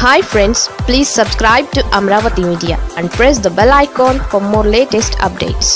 hi friends please subscribe to Amaravati media and press the bell icon for more latest updates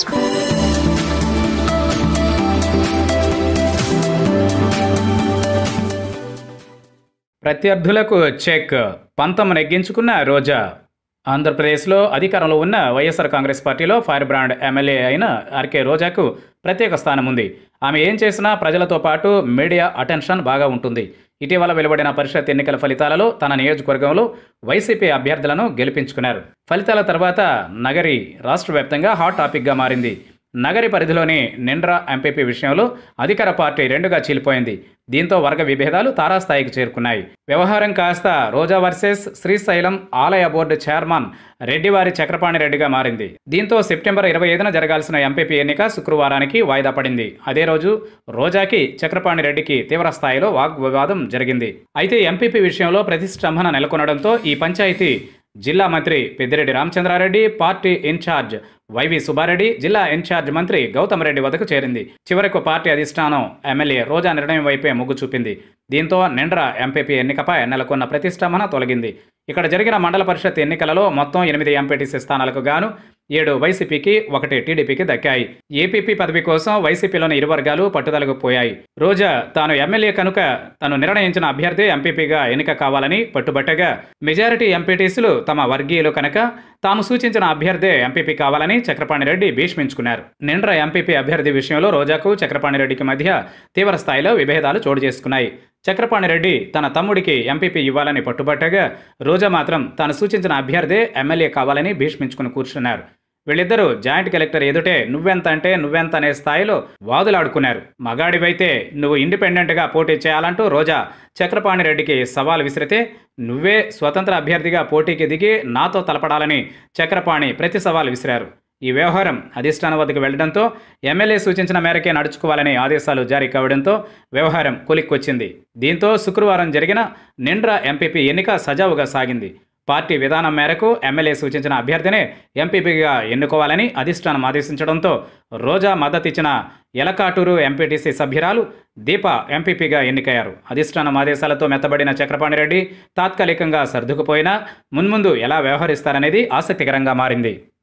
ప్రత్యర్థులకు check పంతం నెగ్గించుకున్న రోజా ఆంధ్రప్రదేశ్లో అధికారంలో ఉన్న వైఎస్ఆర్ కాంగ్రెస్ పార్టీలో ఫైర్ బ్రాండ్ ఎమ్మెల్యే అయిన ఆర్కే రోజాకు ప్రత్యేక స్థానం ఉంది ఆమె ఏం చేసినా ప్రజలతో పాటు మీడియా అటెన్షన్ బాగా ఉంటుంది ఇటీవల వెలువడిన పరిషత్ ఎన్నికల ఫలితాలలో తన నియోజకవర్గంలో వైసీపీ అభ్యర్థులను గెలిపించుకున్నారు ఫలితాల తర్వాత నగరి రాష్ట్ర వ్యాప్తంగా హాట్ టాపిక్గా మారింది నగరి పరిధిలోని నిండ్రా ఎంపీపీ విషయంలో అధికార పార్టీ రెండుగా చీలిపోయింది దీంతో వర్గ విభేదాలు తారాస్థాయికి చేరుకున్నాయి వ్యవహారం కాస్త రోజా వర్సెస్ శ్రీశైలం ఆలయ బోర్డు చైర్మన్ రెడ్డివారి చక్రపాణి రెడ్డిగా మారింది దీంతో సెప్టెంబర్ ఇరవై ఐదున జరగాల్సిన ఎంపీపీ ఎన్నిక శుక్రవారానికి వాయిదా పడింది అదే రోజు రోజాకి చక్రపాణి రెడ్డికి తీవ్ర స్థాయిలో వాగ్వివాదం జరిగింది అయితే ఎంపీపీ విషయంలో ప్రతిష్టంభన నెలకొనడంతో ఈ పంచాయతీ జిల్లా మంత్రి Peddireddy Ramachandra Reddy party incharge YV Subbareddy జిల్లా ఇన్ఛార్జ్ మంత్రి గౌతమ్ రెడ్డి వద్దకు చేరింది చివరకు పార్టీ అధిష్టానం ఎమ్మెల్యే రోజా నిర్ణయం వైపే మొగ్గు చూపింది దీంతో నిండ్ర ఎంపీపీ ఎన్నికపై నెలకొన్న ప్రతిష్టంభన తొలగింది ఇక్కడ జరిగిన మండల పరిషత్ ఎన్నికలలో మొత్తం ఎనిమిది ఎంపీటీసీ స్థానాలకు గాను ఏడు వైసీపీకి ఒకటి టీడీపీకి దక్కాయి ఏపీపీ పదవి కోసం వైసీపీలోని ఇరు వర్గాలు పట్టుదలకు పోయాయి రోజా తాను ఎమ్మెల్యే కనుక తను నిర్ణయించిన అభ్యర్థి ఎంపీపీగా ఎన్నిక కావాలని పట్టుబట్టగా మెజారిటీ ఎంపీటీసీలు తమ వర్గీయులు కనుక తాము సూచించిన అభ్యర్థే ఎంపీపీ కావాలని చక్రపాణి రెడ్డి భీష్మించుకున్నారు నిండ్ర ఎంపీపీ అభ్యర్థి విషయంలో రోజాకు చక్రపాణి రెడ్డికి మధ్య తీవ్ర స్థాయిలో విభేదాలు చోటు చేసుకున్నాయి చక్రపాణి రెడ్డి తన తమ్ముడికి ఎంపీపీ ఇవ్వాలని పట్టుబట్టగా రోజా మాత్రం తాను సూచించిన అభ్యర్థే ఎమ్మెల్యే కావాలని భీష్మించుకుని కూర్చున్నారు వీళ్ళిద్దరూ జాయింట్ కలెక్టర్ ఎదుటే నువ్వెంత అంటే నువ్వెంత అనే స్థాయిలో వాదులాడుకున్నారు మగాడివైతే నువ్వు ఇండిపెండెంట్గా పోటీ చేయాలంటూ రోజా చక్రపాణి రెడ్డికి సవాల్ విసిరితే నువ్వే స్వతంత్ర అభ్యర్థిగా పోటీకి దిగి నాతో తలపడాలని చక్రపాణి ప్రతి సవాల్ విసిరారు ఈ వ్యవహారం అధిష్టానం వద్దకు వెళ్లడంతో ఎమ్మెల్యే సూచించిన మేరకే నడుచుకోవాలని ఆదేశాలు జారీ కావడంతో వ్యవహారం కొలిక్కొచ్చింది దీంతో శుక్రవారం జరిగిన నిండ్ర ఎంపీపీ ఎన్నిక సజావుగా సాగింది పార్టీ విధానం మేరకు ఎమ్మెల్యే సూచించిన అభ్యర్థినే ఎంపీపీగా ఎన్నుకోవాలని అధిష్టానం ఆదేశించడంతో రోజా మద్దతిచ్చిన ఎలకాటూరు ఎంపీటీసీ సభ్యురాలు దీప ఎంపీపీగా ఎన్నికయ్యారు అధిష్టానం ఆదేశాలతో మెత్తబడిన చక్రపాణి రెడ్డి తాత్కాలికంగా సర్దుకుపోయినా మున్ముందు ఎలా వ్యవహరిస్తారనేది ఆసక్తికరంగా మారింది